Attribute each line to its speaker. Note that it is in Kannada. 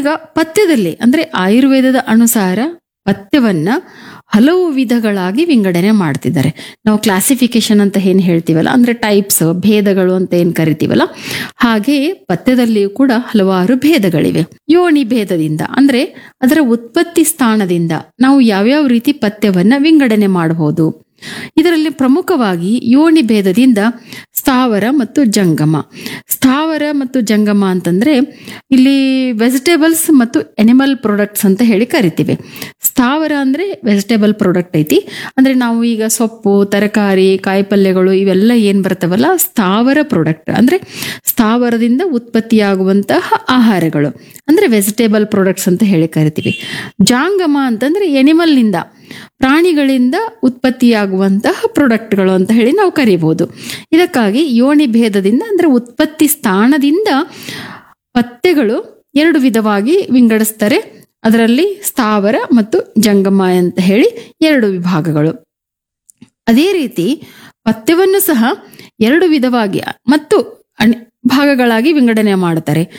Speaker 1: ಈಗ ಪಥ್ಯದಲ್ಲಿ ಅಂದ್ರೆ ಆಯುರ್ವೇದದ ಅನುಸಾರ ಪಥ್ಯವನ್ನ ಹಲವು ವಿಧಗಳಾಗಿ ವಿಂಗಡಣೆ ಮಾಡ್ತಿದ್ದಾರೆ ನಾವು ಕ್ಲಾಸಿಫಿಕೇಶನ್ ಅಂತ ಏನ್ ಹೇಳ್ತೀವಲ್ಲ ಅಂದ್ರೆ ಟೈಪ್ಸ್ ಭೇದಗಳು ಅಂತ ಏನ್ ಕರಿತೀವಲ್ಲ ಹಾಗೆ ಪಥ್ಯದಲ್ಲಿಯೂ ಕೂಡ ಹಲವಾರು ಭೇದಗಳಿವೆ ಯೋನಿ ಭೇದದಿಂದ ಅಂದ್ರೆ ಅದರ ಉತ್ಪತ್ತಿ ಸ್ಥಾನದಿಂದ ನಾವು ಯಾವ್ಯಾವ ರೀತಿ ಪಥ್ಯವನ್ನ ವಿಂಗಡಣೆ ಮಾಡಬಹುದು ಇದರಲ್ಲಿ ಪ್ರಮುಖವಾಗಿ ಯೋನಿ ಭೇದದಿಂದ ಸ್ಥಾವರ ಮತ್ತು ಜಂಗಮ ಸ್ಥಾವರ ಮತ್ತು ಜಂಗಮ ಅಂತಂದ್ರೆ ಇಲ್ಲಿ ವೆಜಿಟೇಬಲ್ಸ್ ಮತ್ತು ಎನಿಮಲ್ ಪ್ರಾಡಕ್ಟ್ಸ್ ಅಂತ ಹೇಳಿ ಕರಿತೀವಿ ಸ್ಥಾವರ ಅಂದ್ರೆ ವೆಜಿಟೇಬಲ್ ಪ್ರಾಡಕ್ಟ್ ಐತಿ ಅಂದ್ರೆ ನಾವು ಈಗ ಸೊಪ್ಪು ತರಕಾರಿ ಕಾಯಿಪಲ್ಯಗಳು ಇವೆಲ್ಲ ಏನ್ ಬರ್ತಾವಲ್ಲ ಸ್ಥಾವರ ಪ್ರಾಡಕ್ಟ್ ಅಂದ್ರೆ ಸ್ಥಾವರದಿಂದ ಉತ್ಪತ್ತಿಯಾಗುವಂತಹ ಆಹಾರಗಳು ಅಂದ್ರೆ ವೆಜಿಟೇಬಲ್ ಪ್ರಾಡಕ್ಟ್ಸ್ ಅಂತ ಹೇಳಿ ಕರಿತೀವಿ ಜಾಂಗಮ ಅಂತಂದ್ರೆ ಎನಿಮಲ್ನಿಂದ ಪ್ರಾಣಿಗಳಿಂದ ಉತ್ಪತ್ತಿಯಾಗುವಂತಹ ಪ್ರಾಡಕ್ಟ್ಗಳು ಅಂತ ಹೇಳಿ ನಾವು ಕರಿಬಹುದು ಇದಕ್ಕಾಗಿ ಯೋನಿ ಭೇದದಿಂದ ಅಂದ್ರೆ ಉತ್ಪತ್ತಿ ಸ್ಥಾನದಿಂದ ಪಥ್ಯಗಳು ಎರಡು ವಿಧವಾಗಿ ವಿಂಗಡಿಸ್ತಾರೆ ಅದರಲ್ಲಿ ಸ್ಥಾವರ ಮತ್ತು ಜಂಗಮ ಅಂತ ಹೇಳಿ ಎರಡು ವಿಭಾಗಗಳು ಅದೇ ರೀತಿ ಪಥ್ಯವನ್ನು ಸಹ ಎರಡು ವಿಧವಾಗಿ ಮತ್ತು ಅಣ್- ಭಾಗಗಳಾಗಿ ವಿಂಗಡಣೆ ಮಾಡುತ್ತಾರೆ